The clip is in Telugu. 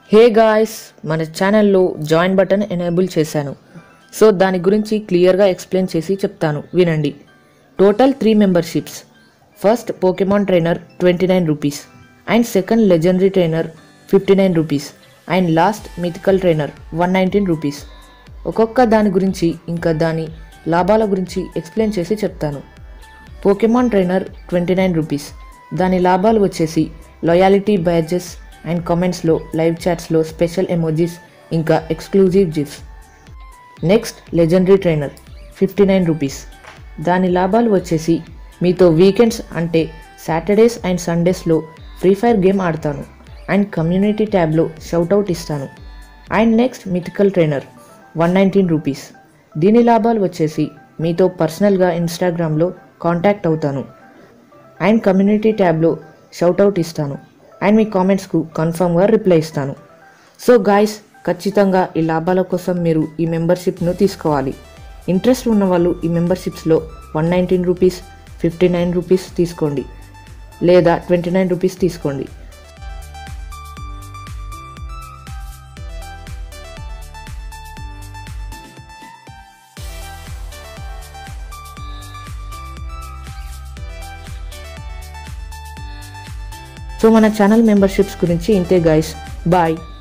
హే గాయ్స్ మన ఛానల్లో జాయిన్ బటన్ ఎనేబుల్ చేశాను సో దాని గురించి క్లియర్గా ఎక్స్ప్లెయిన్ చేసి చెప్తాను వినండి total three memberships first Pokemon trainer twenty nine rupees and second legendary trainer fifty nine rupees and last mythical trainer one nineteen rupees ఒక్కొక్క దాని గురించి ఇంకా దాని లాభాల గురించి ఎక్స్ప్లెయిన్ చేసి చెప్తాను Pokemon trainer twenty nine rupees దాని లాభాలు వచ్చేసి లాయాలిటీ బ్యాచెస్ అండ్ కామెంట్స్లో లైవ్ చాట్స్లో స్పెషల్ ఎమోజీస్ ఇంకా exclusive gifts next legendary trainer fifty nine rupees దాని లాభాలు వచ్చేసి మీతో వీకెండ్స్ అంటే సాటర్డేస్ అండ్ సండేస్లో ఫ్రీ ఫైర్ గేమ్ ఆడతాను అండ్ కమ్యూనిటీ ట్యాబ్లో షౌట్అవుట్ ఇస్తాను and next mythical trainer one nineteen rupees దీని లాభాలు వచ్చేసి మీతో పర్సనల్గా ఇన్స్టాగ్రామ్లో కాంటాక్ట్ అవుతాను అండ్ కమ్యూనిటీ ట్యాబ్లో షౌట్అవుట్ ఇస్తాను అండ్ మీ కామెంట్స్కు కన్ఫర్మ్గా రిప్లై ఇస్తాను సో గాయస్ ఖచ్చితంగా ఈ లాభాల కోసం మీరు ఈ మెంబర్షిప్ను తీసుకోవాలి ఇంట్రెస్ట్ ఉన్న వాళ్ళు ఈ మెంబర్షిప్స్లో one nineteen rupees fifty nine rupees తీసుకోండి లేదా ట్వంటీ నైన్ రూపీస్ తీసుకోండి సో మన ఛానల్ మెంబర్షిప్స్ గురించి ఇంతే గాయస్ బాయ్